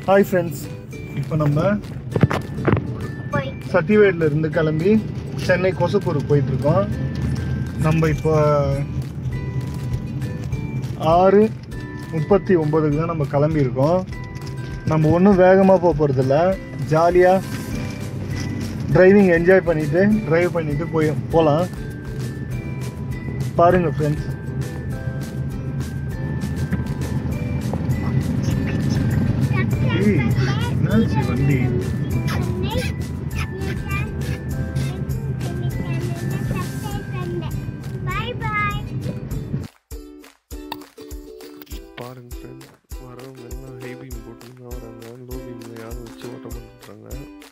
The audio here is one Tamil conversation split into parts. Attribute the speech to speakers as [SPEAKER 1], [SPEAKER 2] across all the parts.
[SPEAKER 1] ஹாய் ஃப்ரெண்ட்ஸ் இப்போ நம்ம
[SPEAKER 2] போய்
[SPEAKER 1] சத்திவேட்ல இருந்து கிளம்பி சென்னை கொசப்பூருக்கு போயிட்டு இருக்கோம் நம்ம இப்போ ஆறு முப்பத்தி ஒம்பதுக்கு தான் நம்ம கிளம்பியிருக்கோம் நம்ம ஒன்றும் வேகமாக போக போகிறதில்ல ஜாலியாக டிரைவிங் என்ஜாய் பண்ணிட்டு டிரைவ் பண்ணிட்டு போய் போகலாம் பாருங்க ஃப்ரெண்ட்ஸ் என்னாச்சு வண்டி
[SPEAKER 2] பாய் பாய்
[SPEAKER 3] பாருங்க ஃப்ரெண்ட் வரவங்க எல்லாம் ஹை பீம் போட்டு தான் வராங்க லோ பீமில் யாரும் வச்சு ஓட்ட மாட்டேறாங்க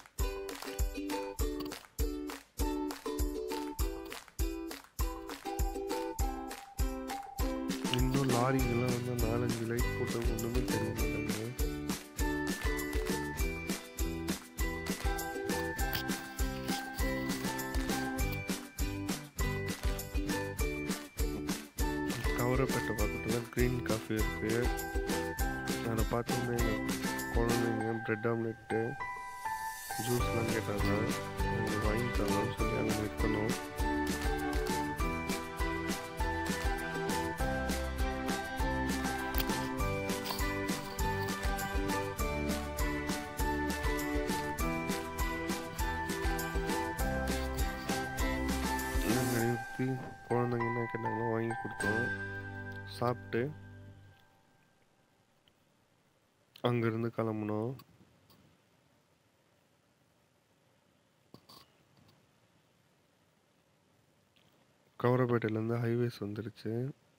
[SPEAKER 3] இன்னும் லாரிங்கெல்லாம் வந்து நாலஞ்சு லைட் போட்டு ஒன்றுமே தெரிய மாட்டாங்க கவரப்பேட்டை பக்கத்தில் க்ரீன் காஃபி இருக்குது அதை பார்த்தோன்னே குழந்தைங்க ப்ரெட் ஆம்லெட்டு ஜூஸ்லாம் கேட்டாங்க அவங்க வாங்கி தரலாம்னு சொல்லி அங்கே நிற்கணும் நாங்கள் நிறுத்தி குழந்தைங்க என்ன கேட்டாங்களோ வாங்கி கொடுத்தோம் சாப்பிட்டு அங்கேருந்து கிளம்புனோம் கவரப்பேட்டையிலேருந்து ஹைவேஸ் வந்துருச்சு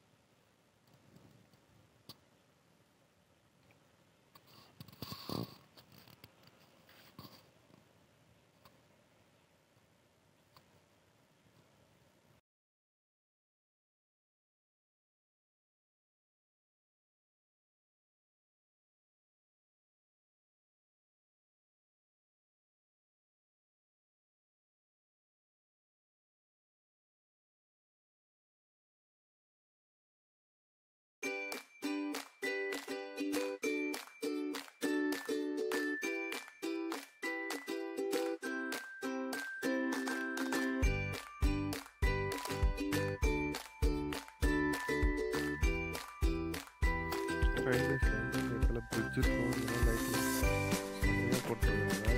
[SPEAKER 3] ஹைவேஸில் வந்து இந்த இடத்துல பிரிட்ஜ் இருக்கும் இதெல்லாம் லைட்டிங் செம்மையாக போட்டுருக்காங்க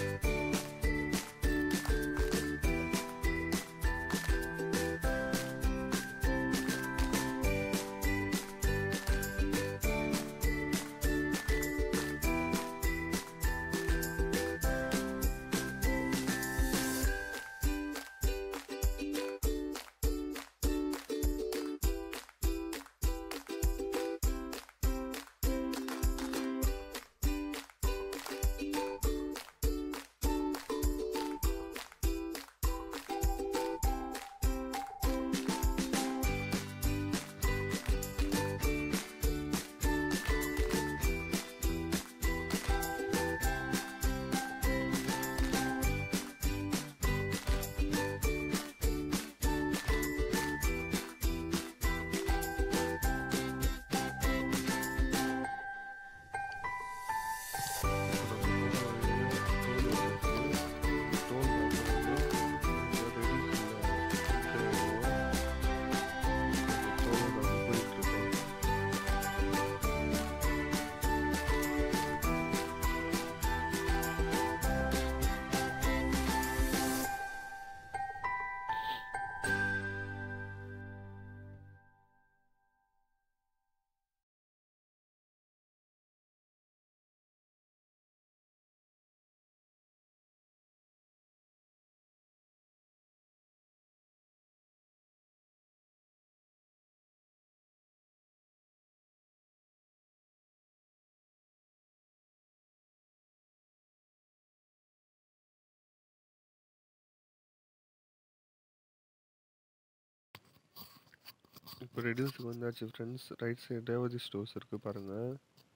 [SPEAKER 3] இப்போ ரெடியூஸுக்கு வந்தாச்சு friends right side Revathi stores இருக்குது பாருங்கள்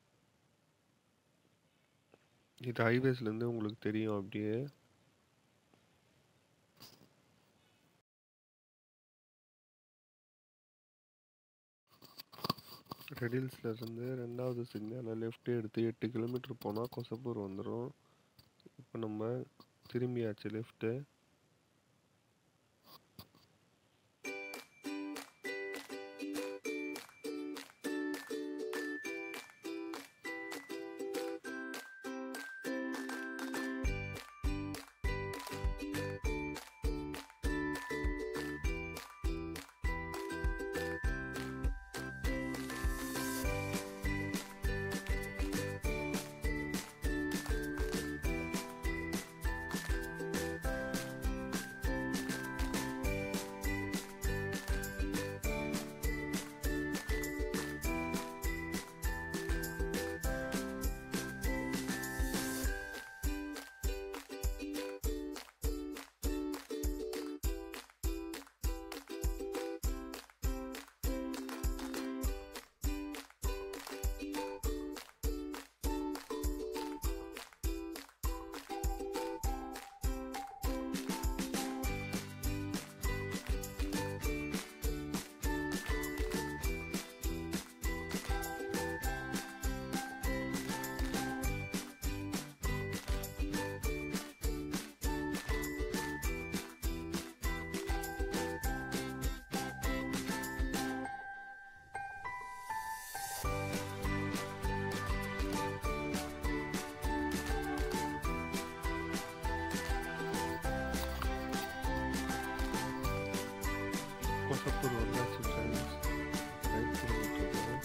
[SPEAKER 3] இது ஹைவேஸ்லேருந்து உங்களுக்கு தெரியும் அப்படியே ரெடில்ஸில் இருந்து ரெண்டாவது சிக்னலில் லெஃப்ட் எடுத்து எட்டு கிலோமீட்டர் போனால் கொசப்பூர் வந்துடும் இப்போ நம்ம திரும்பியாச்சு லெஃப்ட்டு கொசப்பூர் வந்தாச்சு ஃப்ரெண்ட்ஸ் ரைட் பண்ணிட்டுருக்கோம்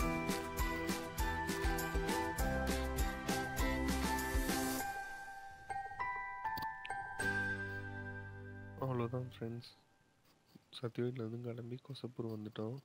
[SPEAKER 3] அவ்வளோதான் ஃப்ரெண்ட்ஸ் சத்தியவேட்லேருந்து கிளம்பி கொசப்பூர் வந்துட்டோம்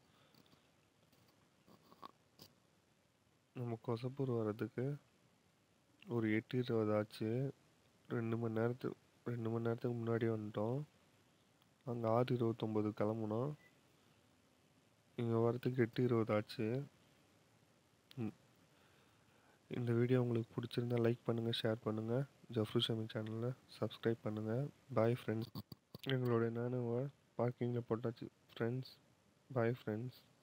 [SPEAKER 3] நம்ம கொசப்பூர் வர்றதுக்கு ஒரு எட்டு இருபது ஆச்சு ரெண்டு மணி நேரத்து ரெண்டு மணி நேரத்துக்கு முன்னாடி வந்துட்டோம் அங்கே ஆறு இருபத்தொம்போது கிளம்புனோம் இங்கே வரத்துக்கு எட்டு இருபது ஆச்சு ம். இந்த வீடியோ உங்களுக்கு பிடிச்சிருந்தா லைக் பண்ணுங்கள் ஷேர் பண்ணுங்கள் ஜஃப்ரு ஷமி சேனலில் சப்ஸ்கிரைப் பண்ணுங்கள் பாய் ஃப்ரெண்ட்ஸ் எங்களுடைய நானுவை பார்க்கிங்கில் போட்டாச்சு ஃப்ரெண்ட்ஸ் பாய் ஃப்ரெண்ட்ஸ்